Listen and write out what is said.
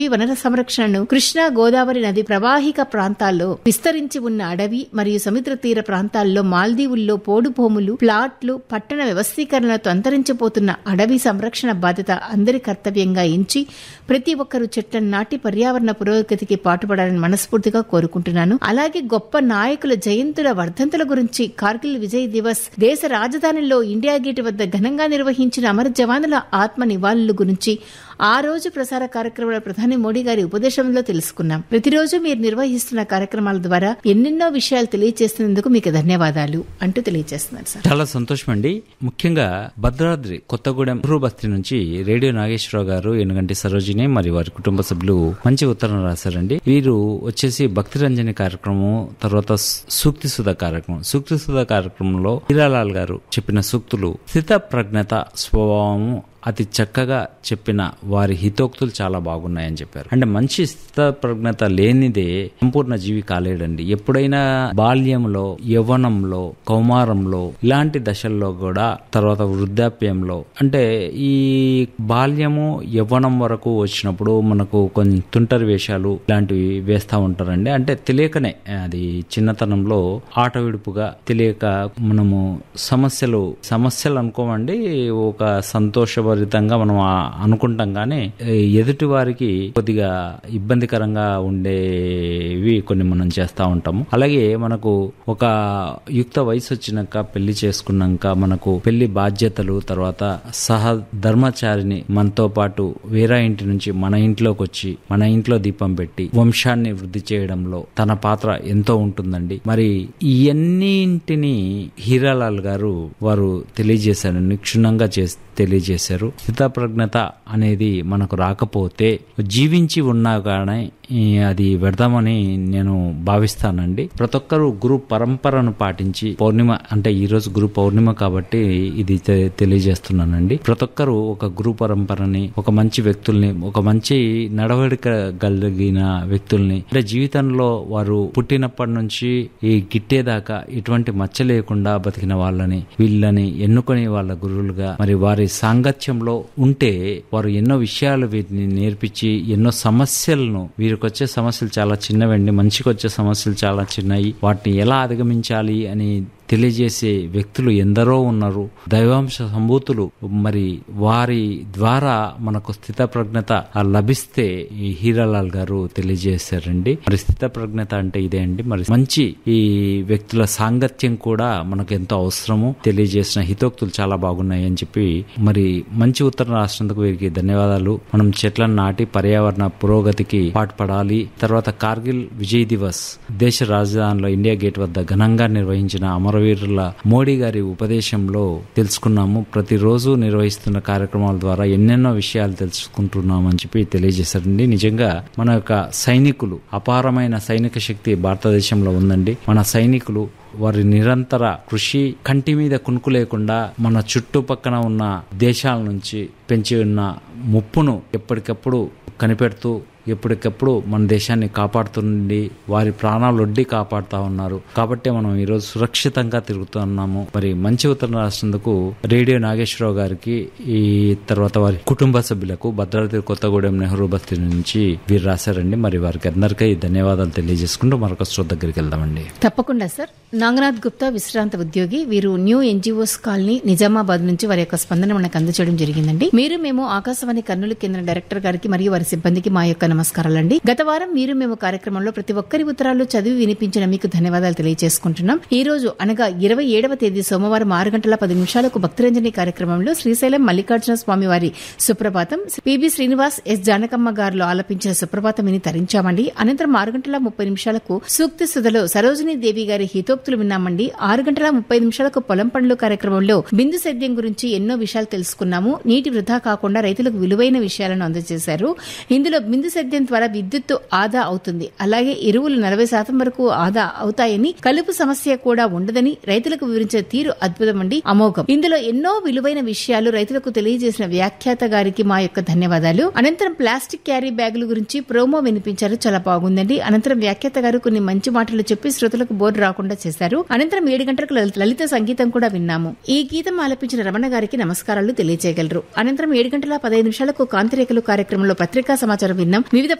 ఈ వనర సంరక్షణను కృష్ణా గోదావరి నది ప్రవాహిక ప్రాంతాల్లో విస్తరించి ఉన్న అడవి మరియు సముద్ర తీర ప్రాంతాల్లో మాల్దీవుల్లో పోడు భూములు ప్లాట్లు పట్టణ వ్యవస్థీకరణలతో అంతరించిపోతున్న అడవి సంరక్షణ బాధ్యత అందరి కర్తవ్యంగా ఎంచి ప్రతి ఒక్కరూ చెట్లను నాటి పర్యావరణ పురోగతికి పాటుపడాలని మనస్ఫూర్తిగా కోరుకుంటున్నాను అలాగే గొప్ప నాయకుల జయంతుల వర్ధంతుల గురించి కార్గిల్ విజయ్ దివస్ దేశ రాజధానిలో ఇండియా గేట్ వద్ద ఘనంగా నిర్వహించిన అమర జవానుల ఆత్మ నివాళుల గురించి ఆ రోజు ప్రసార కార్యక్రమంలో ప్రధాని మోడీ గారి ఉపదేశంలో తెలుసుకున్నాం ప్రతిరోజు మీరు నిర్వహిస్తున్న కార్యక్రమాల ద్వారా ఎన్నెన్నో విషయాలు తెలియజేస్తున్నందుకు మీకు ధన్యవాదాలు అంటూ తెలియజేస్తున్నారు సార్ చాలా సంతోషం అండి ముఖ్యంగా భద్రాద్రి కొత్తగూడెం నెహ్రూ బస్తీ నుంచి రేడియో నాగేశ్వరరావు గారు ఎనుగంటి సరోజిని మరియు వారి కుటుంబ సభ్యులు మంచి ఉత్తరం రాశారండి వీరు వచ్చేసి భక్తి రంజని కార్యక్రమం తర్వాత సూక్తి సుధా కార్యక్రమం సూక్తి సుధా కార్యక్రమంలో హీరాలాల్ గారు చెప్పిన సూక్తులు స్థిత ప్రజ్ఞత స్వభావము అతి చక్కగా చెప్పిన వారి హితోక్తులు చాలా బాగున్నాయని చెప్పారు అంటే మంచి స్థిత ప్రజ్ఞత లేనిదే సంపూర్ణ జీవి కాలేడండి ఎప్పుడైనా బాల్యంలో యవ్వనంలో కౌమారంలో ఇలాంటి దశల్లో కూడా తర్వాత వృద్ధాప్యంలో అంటే ఈ బాల్యము యవ్వనం వరకు వచ్చినప్పుడు మనకు కొన్ని తుంటరి వేషాలు ఇలాంటివి వేస్తా ఉంటారండి అంటే తెలియకనే అది చిన్నతనంలో ఆట విడుపుగా తెలియక మనము సమస్యలు సమస్యలు అనుకోమండి ఒక సంతోషభరితంగా మనం ఆ- అనుకుంటాం కానీ ఏ, ఎదుటి వారికి కొద్దిగా ఇబ్బందికరంగా ఉండేవి కొన్ని మనం చేస్తా ఉంటాము అలాగే మనకు ఒక యుక్త వయసు వచ్చినాక పెళ్లి చేసుకున్నాక మనకు పెళ్లి బాధ్యతలు తర్వాత సహ ధర్మచారిని మనతో పాటు వేరే ఇంటి నుంచి మన ఇంట్లోకి వచ్చి మన ఇంట్లో దీపం పెట్టి వంశాన్ని వృద్ధి చేయడంలో తన పాత్ర ఎంతో ఉంటుందండి మరి ఇవన్నింటిని హీరాలాల్ గారు వారు తెలియజేశారు నిక్షుణ్ణంగా చేసి తెలియజేశారు స్థితప్రజ్ఞత అనేది మనకు రాకపోతే జీవించి ఉన్నా కానీ ఈ అది పెడదామని నేను భావిస్తానండి ప్రతి ఒక్కరు గురు పరంపరను పాటించి పౌర్ణిమ అంటే ఈ రోజు గురు పౌర్ణిమ కాబట్టి ఇది తె- తెలియజేస్తున్నానండి ప్రతి ఒక్కరు ఒక గురు పరంపరని ఒక మంచి వ్యక్తుల్ని ఒక మంచి నడవడిక కలిగిన వ్యక్తుల్ని అంటే జీవితంలో వారు పుట్టినప్పటి నుంచి ఈ గిట్టేదాకా ఎటువంటి మచ్చ లేకుండా బతికిన వాళ్ళని వీళ్ళని ఎన్నుకొని వాళ్ళ గురువులుగా మరి వారి సాంగత్యంలో ఉంటే వారు ఎన్నో విషయాలు వీటిని నేర్పించి ఎన్నో సమస్యలను వీరికి వచ్చే సమస్యలు చాలా చిన్నవండి మనిషికి వచ్చే సమస్యలు చాలా చిన్నవి వాటిని ఎలా అధిగమించాలి అని తెలియజేసే వ్యక్తులు ఎందరో ఉన్నారు దైవాంశ సంభూతులు మరి వారి ద్వారా మనకు స్థిత ప్రజ్ఞత లభిస్తే ఈ హీరాలాల్ గారు తెలియజేశారండి మరి స్థిత ప్రజ్ఞత అంటే ఇదే అండి మరి మంచి ఈ వ్యక్తుల సాంగత్యం కూడా మనకు ఎంతో అవసరము తెలియజేసిన హితోక్తులు చాలా బాగున్నాయి అని చెప్పి మరి మంచి ఉత్తరం రాసినందుకు వీరికి ధన్యవాదాలు మనం చెట్లను నాటి పర్యావరణ పురోగతికి పాటుపడాలి తర్వాత కార్గిల్ విజయ్ దివస్ దేశ రాజధానిలో ఇండియా గేట్ వద్ద ఘనంగా నిర్వహించిన అమరవీరుల మోడీ గారి ఉపదేశంలో తెలుసుకున్నాము ప్రతిరోజు నిర్వహిస్తున్న కార్యక్రమాల ద్వారా ఎన్నెన్నో విషయాలు తెలుసుకుంటున్నామని చెప్పి తెలియజేశారండి నిజంగా మన యొక్క సైనికులు అపారమైన సైనిక శక్తి భారతదేశంలో ఉందండి మన సైనికులు వారి నిరంతర కృషి కంటి మీద కునుకు లేకుండా మన చుట్టుపక్కన ఉన్న దేశాల నుంచి పెంచి ఉన్న ముప్పును ఎప్పటికప్పుడు కనిపెడుతూ ఎప్పటికప్పుడు మన దేశాన్ని కాపాడుతుండి వారి ప్రాణాలు ఒడ్డి కాపాడుతా ఉన్నారు కాబట్టి మనం ఈరోజు సురక్షితంగా తిరుగుతున్నాము మరి మంచి ఉత్తరం రాసినందుకు రేడియో నాగేశ్వరరావు గారికి ఈ తర్వాత వారి కుటుంబ సభ్యులకు భద్రాద్రి కొత్తగూడెం నెహ్రూ బస్తీ నుంచి వీరు రాశారండి మరి వారికి అందరికీ ధన్యవాదాలు తెలియజేసుకుంటూ మరొక శ్రోత దగ్గరికి వెళ్దామండి తప్పకుండా సార్ నాగనాథ్ గుప్తా విశ్రాంత ఉద్యోగి వీరు న్యూ ఎన్జిఓస్ కాలనీ నిజామాబాద్ నుంచి వారి యొక్క స్పందన మనకు అందజేయడం జరిగిందండి మీరు మేము ఆకాశవాణి కర్నూలు కేంద్ర డైరెక్టర్ గారికి మరియు వారి సిబ్బందికి మా యొక్క నమస్కారాలండి గత వారం మీరు మేము కార్యక్రమంలో ప్రతి ఒక్కరి ఉత్తరాలు చదివి వినిపించిన మీకు ధన్యవాదాలు తెలియజేసుకుంటున్నాం ఈ రోజు అనగా ఇరవై ఏడవ తేదీ సోమవారం ఆరు గంటల పది నిమిషాలకు భక్తిరంజని కార్యక్రమంలో శ్రీశైలం మల్లికార్జున స్వామి వారి సుప్రభాతం పిబి శ్రీనివాస్ ఎస్ జానకమ్మ గారు ఆలపించిన సుప్రభాతం విని తరించామండి అనంతరం ఆరు గంటల ముప్పై నిమిషాలకు సూక్తి సుధలో సరోజినీ దేవి గారి హితోక్తులు విన్నామండి ఆరు గంటల ముప్పై నిమిషాలకు పొలం పండ్లు కార్యక్రమంలో బిందు సేద్యం గురించి ఎన్నో విషయాలు తెలుసుకున్నాము నీటి వృధా కాకుండా రైతులకు విలువైన విషయాలను అందజేశారు ఇందులో బిందు సేద్యం ద్వారా విద్యుత్తు ఆదా అవుతుంది అలాగే ఎరువులు నలభై శాతం వరకు ఆదా అవుతాయని కలుపు సమస్య కూడా ఉండదని రైతులకు వివరించే తీరు అద్భుతమండి అమోఘం ఇందులో ఎన్నో విలువైన విషయాలు రైతులకు తెలియజేసిన వ్యాఖ్యాత గారికి మా యొక్క ధన్యవాదాలు అనంతరం ప్లాస్టిక్ క్యారీ బ్యాగుల గురించి ప్రోమో వినిపించారు చాలా బాగుందండి అనంతరం వ్యాఖ్యాత గారు కొన్ని మంచి మాటలు చెప్పి శ్రోతలకు బోర్డు రాకుండా చేశారు అనంతరం ఏడు గంటలకు లలిత- లలిత సంగీతం కూడా విన్నాము ఈ గీతం ఆలపించిన రమణ గారికి నమస్కారాలు తెలియజేయగలరు అనంతరం ఏడు గంటల పదహైదు నిమిషాలకు కాంతిరేఖలు కార్యక్రమంలో పత్రికా సమాచారం విన్నాం వివిధ